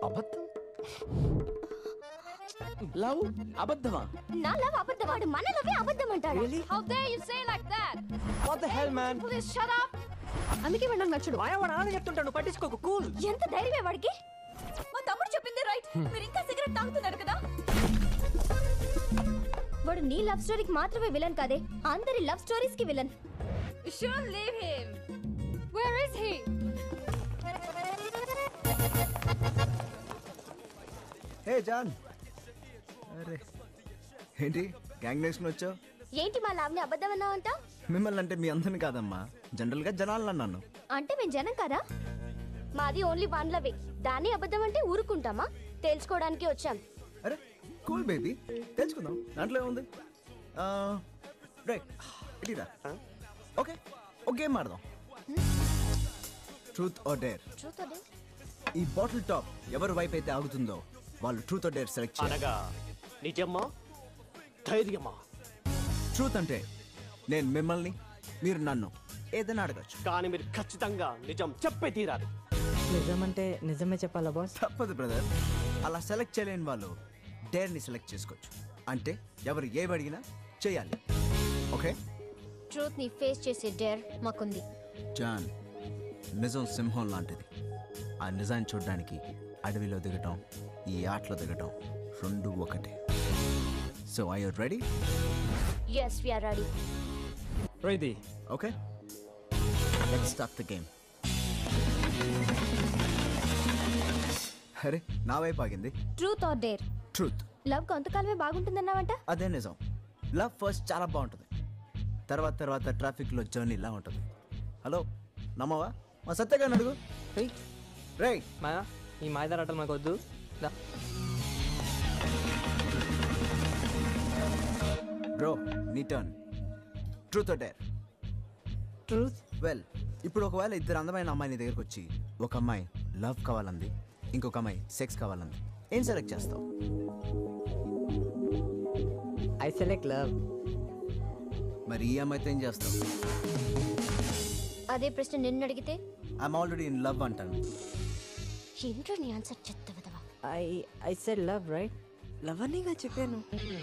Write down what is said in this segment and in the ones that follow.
అబద్ధం లవ్ అబద్ధమా నా లవ్ అబద్ధం వాడు మన లవే అబద్ధం అంటాడు Really? How dare you say like that what the hell man please shut up అందుకే వాడు నాకు నచ్చడు వాయా వాడు ఆడ చెప్తుంటాను పట్టించుకోకు కూల్ ఎంత ధైర్యమే వాడికి మా తమ్ముడు చెప్పింది రైట్ మీరు ఇంకా సిగరెట్ తాగుతున్నారు కదా వాడు నీ లవ్ స్టోరీకి మాత్రమే విలన్ కాదే అందరి లవ్ స్టోరీస్ కి villain should leave him where is he hey John అరే ఏంటి గ్యాంగ్ నేషన్ వచ్చావు ఏంటి మా లవ్ ని అబద్ధం అన్నావంట మిమ్మల్ని అంటే మీ అందరిని కాదమ్మా జనరల్గా జనాలను అన్నాను అంటే మేము జనం కదా మాది ఓన్లీ వన్ లవే దాన్ని అబద్ధం అంటే ఊరుకుంటామా తెలుసుకోవడానికి వచ్చాం అరే కూల్ బేబీ తెలుసుకుందాం దాంట్లో ఏముంది రైట్ ఇటీరా ఓకే ఒక గేమ్ ఆడదాం ట్రూత్ ఆర్ డేర్ ట్రూత్ అదే ఈ బాటిల్ టాప్ ఎవరి వైపు అయితే ఆగుతుందో వాళ్ళు ట్రూత్ ఆర్ డేర్ సెలెక్ట్ చేయాలి అనగా నిజమ్మా ధైర్యమా ట్రూత్ అంటే నేను మిమ్మల్ని మీరు నన్ను ఏదైనా అడగచ్చు కానీ మీరు ఖచ్చితంగా నిజం చెప్పే తీరాలి నిజమంటే నిజమే చెప్పాలా బాస్ తప్పదు బ్రదర్ అలా సెలెక్ట్ చేయలేని వాళ్ళు డేర్ని సెలెక్ట్ చేసుకోవచ్చు అంటే ఎవరు ఏవి అడిగినా చేయాలి ఓకే ట్రూత్ ని ఫేస్ చేసే డేర్ మాకుంది జాన్ నిజం సింహం లాంటిది ఆ నిజాన్ని చూడడానికి అడవిలో దిగటం ఈ ఆటలో దిగటం రెండు ఒకటే so I you ready yes we are ready రైది okay let's start the game అరే నా వైపు ఆగింది truth or dare truth love కొంతకాలమే బాగుంటుందన్నావంట అదే నిజం లవ్ ఫస్ట్ చాలా బాగుంటుంది తర్వాత తర్వాత ట్రాఫిక్లో జర్నీ ఇలా ఉంటుంది హలో నమ్మవా మా సత్యగారిని అడుగు ఏయ్, రే మాయా ఈ మాయదారాటలు మాకు వద్దు దా బ్రో నీ turn truth dare truth well ఇప్పుడు ఒకవేళ ఇద్దరు అందమైన అమ్మాయి నీ దగ్గరకు వచ్చి ఒక అమ్మాయి లవ్ కావాలంది ఇంకొక అమ్మాయి సెక్స్ కావాలంది ఏం సెలెక్ట్ చేస్తావు ఐ సెలెక్ట్ లవ్ మరి ఈ అమ్మాయితో ఏం చేస్తావు అదే ప్రశ్న నిన్ను అడిగితే ఐఎమ్ ఆల్రెడీ ఇన్ లవ్ అంటాను ఏంట్రా నీ ఆన్సర్ చెత్త విధవా I I said love right love అనిగా చెప్పాను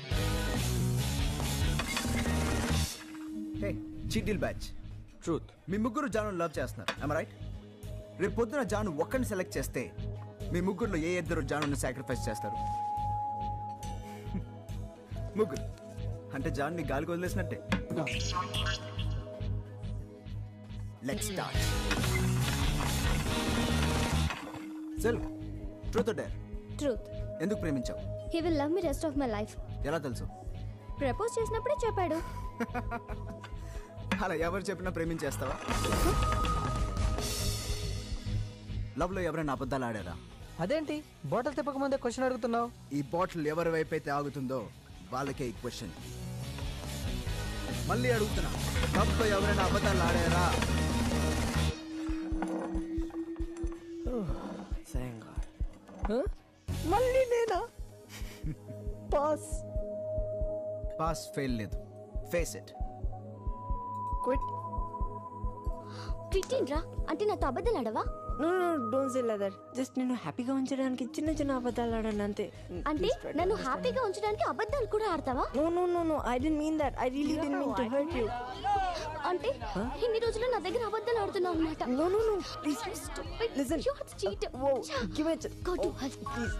హే చీటిల్ బ్యాచ్ ట్రూత్ మీ ముగ్గురు జాను లవ్ చేస్తున్నారు ఐమ్ రైట్ రేపు పొద్దున జాను ఒక్కడిని సెలెక్ట్ చేస్తే మీ ముగ్గురులో ఏ ఇద్దరు జాను సాక్రిఫైస్ చేస్తారు ముగ్గురు అంటే జాన్ని గాలికి వదిలేసినట్టే లెట్ స్టార్ట్ సెల్ ట్రూత్ డేర్ ట్రూత్ ఎందుకు ప్రేమించావు he will love me rest of my life ఎలా తెలుసు ప్రపోజ్ చేసినప్పుడే చెప్పాడు అలా ఎవరు చెప్పినా ప్రేమించేస్తావా లవ్లో ఎవరైనా అబద్ధాలు ఆడారా అదేంటి బాటిల్ తిప్పక ముందే క్వశ్చన్ అడుగుతున్నావు ఈ బాటిల్ ఎవరి వైపు అయితే ఆగుతుందో వాళ్ళకే ఈ క్వశ్చన్ మళ్ళీ అడుగుతున్నా లవ్లో ఎవరైనా అబద్ధాలు ఆడారా మళ్ళీ నేనా పాస్ పాస్ ఫెయిల్ లేదు ఫేస్ ఇట్ క్విట్ క్విట్టిండ్రా అంటే నాతో అబద్ధాలు ఆడవా నో నో డోంట్ సే లదర్ జస్ట్ నేను హ్యాపీగా ఉంచడానికి చిన్న చిన్న అబద్ధాలు ఆడాను అంతే అంటే నన్ను హ్యాపీగా ఉంచడానికి అబద్ధాలు కూడా ఆడతావా no no no no I didn't mean that I really didn't mean to hurt you అంటే ఇన్ని రోజులు నా దగ్గర అబద్ధాలు ఆడుతున్నావు అనమాట no no no please listen cheat వో give it Go to hell. Please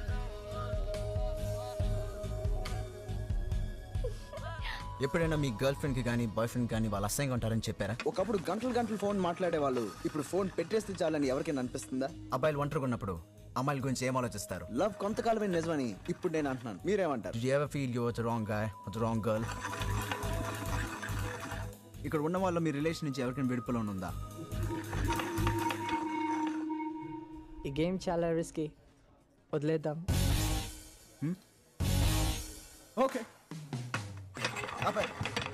ఎప్పుడైనా మీ గర్ల్ ఫ్రెండ్ కి కానీ బాయ్ ఫ్రెండ్ కానీ వాళ్ళు అసహ్యంగా ఉంటారని చెప్పారా ఒకప్పుడు గంటలు గంటలు ఫోన్ మాట్లాడే వాళ్ళు ఇప్పుడు ఫోన్ పెట్టేస్తే చాలని ఎవరికైనా అనిపిస్తుందా అబ్బాయిలు ఒంటరిగా ఉన్నప్పుడు అమ్మాయిల గురించి ఏం ఆలోచిస్తారు లవ్ కొంతకాలమే నిజమని ఇప్పుడు నేను అంటున్నాను మీరేమంటారు Did you ever feel you were the wrong guy or the wrong girl? ఇక్కడ ఉన్న వాళ్ళు మీ రిలేషన్ నుంచి ఎవరికైనా విడుపులో ఉందా ఈ గేమ్ చాలా రిస్కీ వదిలేద్దాం ఓకే అబ్బాయి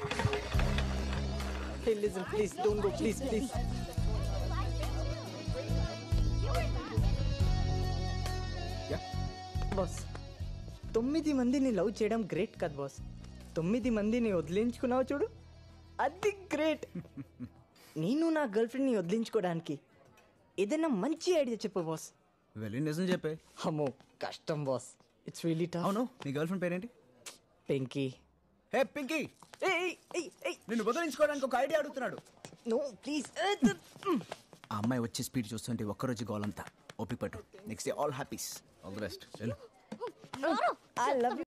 Hey, listen, please, don't go, please, please. Yeah. Boss తొమ్మిది మందిని లవ్ చేయడం గ్రేట్ కదా బాస్ తొమ్మిది మందిని వదిలించుకున్నావు చూడు అది గ్రేట్ నేను నా గర్ల్ ఫ్రెండ్ని వదిలించుకోవడానికి ఏదైనా మంచి ఐడియా చెప్పు బాస్ వెళ్ళి నిజం చెప్పే అమ్మో కష్టం బాస్ ఇట్స్ రియలీ టఫ్ అవును నీ గర్ల్ ఫ్రెండ్ పేరేంటి పెంకీ హే పింకీ నిన్ను బదిలించుకోవడానికి ఒక ఐడియా అడుగుతున్నాడు నో ప్లీజ్ ఆ అమ్మాయి వచ్చే స్పీడ్ చూస్తుంటే ఒక్కరోజు గోలంతా ఓపిక పట్టు next day all happies all the best వెళ్ళు ఐ లవ్